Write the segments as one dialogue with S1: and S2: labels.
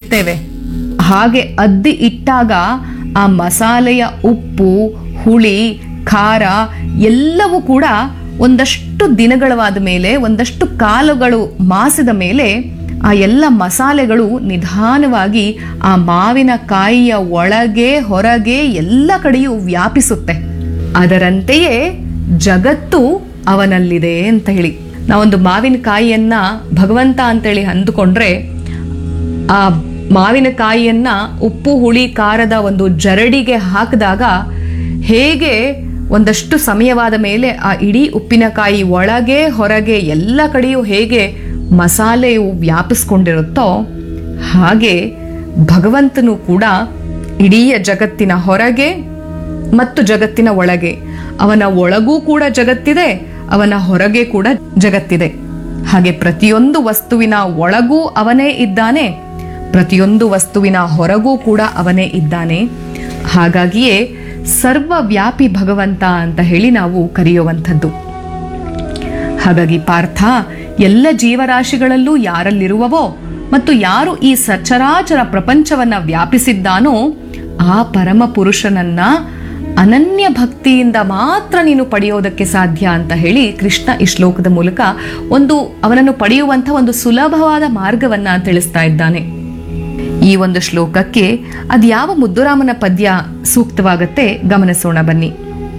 S1: ಇಡ್ತೇವೆ ಹಾಗೆ ಅದ್ದಿ ಇಟ್ಟಾಗ ಆ ಮಸಾಲೆಯ ಉಪ್ಪು ಹುಳಿ ಖಾರ ಎಲ್ಲವೂ ಕೂಡ ಒಂದಷ್ಟು ದಿನಗಳವಾದ ಮೇಲೆ ಒಂದಷ್ಟು ಕಾಲಗಳು ಮಾಸಿದ ಮೇಲೆ ಆ ಎಲ್ಲ ಮಸಾಲೆಗಳು ನಿಧಾನವಾಗಿ ಆ ಮಾವಿನ ಕಾಯಿಯ ಒಳಗೆ ಹೊರಗೆ ಎಲ್ಲ ಕಡೆಯೂ ವ್ಯಾಪಿಸುತ್ತೆ ಅದರಂತೆಯೇ ಜಗತ್ತು ಅವನಲ್ಲಿದೆ ಅಂತ ಹೇಳಿ ನಾವೊಂದು ಮಾವಿನಕಾಯಿಯನ್ನ ಭಗವಂತ ಅಂತೇಳಿ ಅಂದುಕೊಂಡ್ರೆ ಆ ಮಾವಿನಕಾಯಿಯನ್ನ ಉಪ್ಪು ಹುಳಿ ಖಾರದ ಒಂದು ಜರಡಿಗೆ ಹಾಕಿದಾಗ ಹೇಗೆ ಒಂದಷ್ಟು ಸಮಯವಾದ ಮೇಲೆ ಆ ಇಡೀ ಉಪ್ಪಿನಕಾಯಿ ಒಳಗೆ ಹೊರಗೆ ಎಲ್ಲ ಕಡೆಯೂ ಹೇಗೆ ಮಸಾಲೆಯು ವ್ಯಾಪಿಸ್ಕೊಂಡಿರುತ್ತೋ ಹಾಗೆ ಭಗವಂತನು ಕೂಡ ಇಡೀ ಜಗತ್ತಿನ ಹೊರಗೆ ಮತ್ತು ಜಗತ್ತಿನ ಒಳಗೆ ಅವನ ಒಳಗೂ ಕೂಡ ಜಗತ್ತಿದೆ ಅವನ ಹೊರಗೆ ಕೂಡ ಜಗತ್ತಿದೆ ಹಾಗೆ ಪ್ರತಿಯೊಂದು ವಸ್ತುವಿನ ಒಳಗೂ ಅವನೇ ಇದ್ದಾನೆ ಪ್ರತಿಯೊಂದು ವಸ್ತುವಿನ ಹೊರಗೂ ಕೂಡ ಅವನೇ ಇದ್ದಾನೆ ಹಾಗಾಗಿಯೇ ಸರ್ವವ್ಯಾಪಿ ಭಗವಂತ ಅಂತ ಹೇಳಿ ನಾವು ಕರೆಯುವಂಥದ್ದು ಹಾಗಾಗಿ ಪಾರ್ಥ ಎಲ್ಲ ಜೀವರಾಶಿಗಳಲ್ಲೂ ಯಾರಲ್ಲಿರುವವೋ ಮತ್ತು ಯಾರು ಈ ಸಚರಾಚರ ಪ್ರಪಂಚವನ್ನ ವ್ಯಾಪಿಸಿದ್ದಾನೋ ಆ ಪರಮ ಪುರುಷನನ್ನ ಅನನ್ಯ ಭಕ್ತಿಯಿಂದ ಮಾತ್ರ ನೀನು ಪಡೆಯೋದಕ್ಕೆ ಸಾಧ್ಯ ಅಂತ ಹೇಳಿ ಕೃಷ್ಣ ಈ ಶ್ಲೋಕದ ಮೂಲಕ ಒಂದು ಅವನನ್ನು ಪಡೆಯುವಂಥ ಒಂದು ಸುಲಭವಾದ ಮಾರ್ಗವನ್ನ ತಿಳಿಸ್ತಾ ಇದ್ದಾನೆ ಈ ಒಂದು ಶ್ಲೋಕಕ್ಕೆ ಅದ್ಯಾವ ಮುದ್ದುರಾಮನ ಪದ್ಯ ಸೂಕ್ತವಾಗತ್ತೆ ಗಮನಿಸೋಣ ಬನ್ನಿ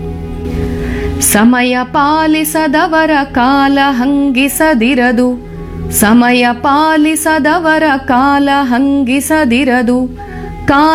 S1: ಸಮಯ ಪಾಲಿಸದವರ ಕಾಲ ಹಂಗಿಸದಿರದು ಸಮಯ ಪಾಲಿಸದವರ ಕಾಲ ಹಂಗಿಸದಿರದು ಕಾಲ